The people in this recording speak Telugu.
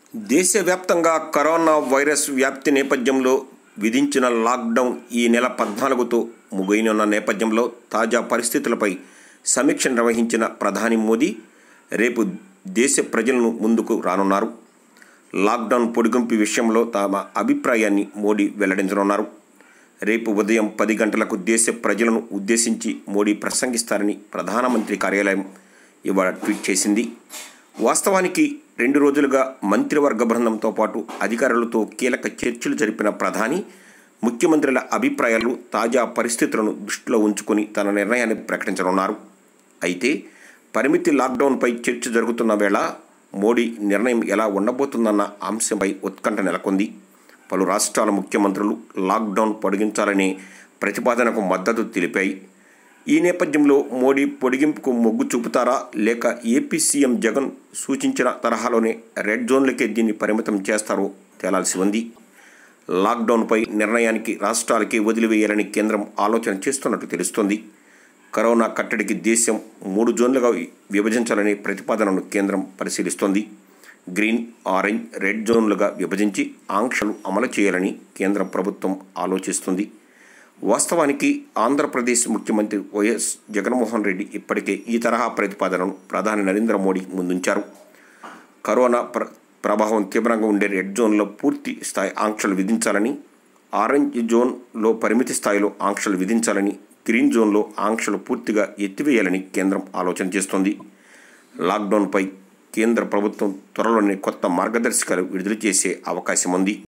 దేశవ్యాప్తంగా కరోనా వైరస్ వ్యాప్తి నేపథ్యంలో విధించిన లాక్డౌన్ ఈ నెల పద్నాలుగుతో ముగియనున్న నేపథ్యంలో తాజా పరిస్థితులపై సమీక్ష నిర్వహించిన ప్రధాని మోదీ రేపు దేశ ప్రజలను ముందుకు రానున్నారు లాక్డౌన్ పొడిగింపు విషయంలో తమ అభిప్రాయాన్ని మోడీ వెల్లడించనున్నారు రేపు ఉదయం పది గంటలకు దేశ ప్రజలను ఉద్దేశించి మోడీ ప్రసంగిస్తారని ప్రధానమంత్రి కార్యాలయం ఇవాళ ట్వీట్ చేసింది వాస్తవానికి రెండు రోజులుగా మంత్రివర్గ బృందంతో పాటు అధికారులతో కీలక చర్చలు జరిపిన ప్రధాని ముఖ్యమంత్రుల అభిప్రాయాలు తాజా పరిస్థితులను దృష్టిలో ఉంచుకొని తన నిర్ణయాన్ని ప్రకటించనున్నారు అయితే పరిమితి లాక్డౌన్పై చర్చ జరుగుతున్న వేళ మోడీ నిర్ణయం ఎలా ఉండబోతుందన్న అంశంపై ఉత్కంఠ నెలకొంది పలు రాష్ట్రాల ముఖ్యమంత్రులు లాక్డౌన్ పొడిగించాలనే ప్రతిపాదనకు మద్దతు తెలిపాయి ఈ నేపథ్యంలో మోడీ పొడిగింపుకు మొగ్గు చూపుతారా లేక ఏపీ సీఎం జగన్ సూచించిన తరహాలోనే రెడ్ జోన్లకే దీన్ని పరిమితం చేస్తారో తేలాల్సి ఉంది లాక్డౌన్పై నిర్ణయానికి రాష్ట్రాలకే వదిలివేయాలని కేంద్రం ఆలోచన చేస్తున్నట్టు తెలుస్తోంది కరోనా కట్టడికి దేశం మూడు జోన్లుగా విభజించాలనే ప్రతిపాదనను కేంద్రం పరిశీలిస్తోంది గ్రీన్ ఆరెంజ్ రెడ్ జోన్లుగా విభజించి ఆంక్షలు అమలు చేయాలని కేంద్ర ప్రభుత్వం ఆలోచిస్తుంది వాస్తవానికి ఆంధ్రప్రదేశ్ ముఖ్యమంత్రి వైఎస్ జగన్మోహన్ రెడ్డి ఇప్పటికే ఈ తరహా ప్రతిపాదనను ప్రధాని నరేంద్ర మోడీ ముందుంచారు కరోనా ప్ర ప్రభావం తీవ్రంగా ఉండే రెడ్ జోన్లో పూర్తి స్థాయి ఆంక్షలు విధించాలని ఆరెంజ్ జోన్లో పరిమితి స్థాయిలో ఆంక్షలు విధించాలని గ్రీన్ జోన్లో ఆంక్షలు పూర్తిగా ఎత్తివేయాలని కేంద్రం ఆలోచన చేస్తోంది లాక్డౌన్పై కేంద్ర ప్రభుత్వం త్వరలోనే కొత్త మార్గదర్శకాలు విడుదల చేసే అవకాశం ఉంది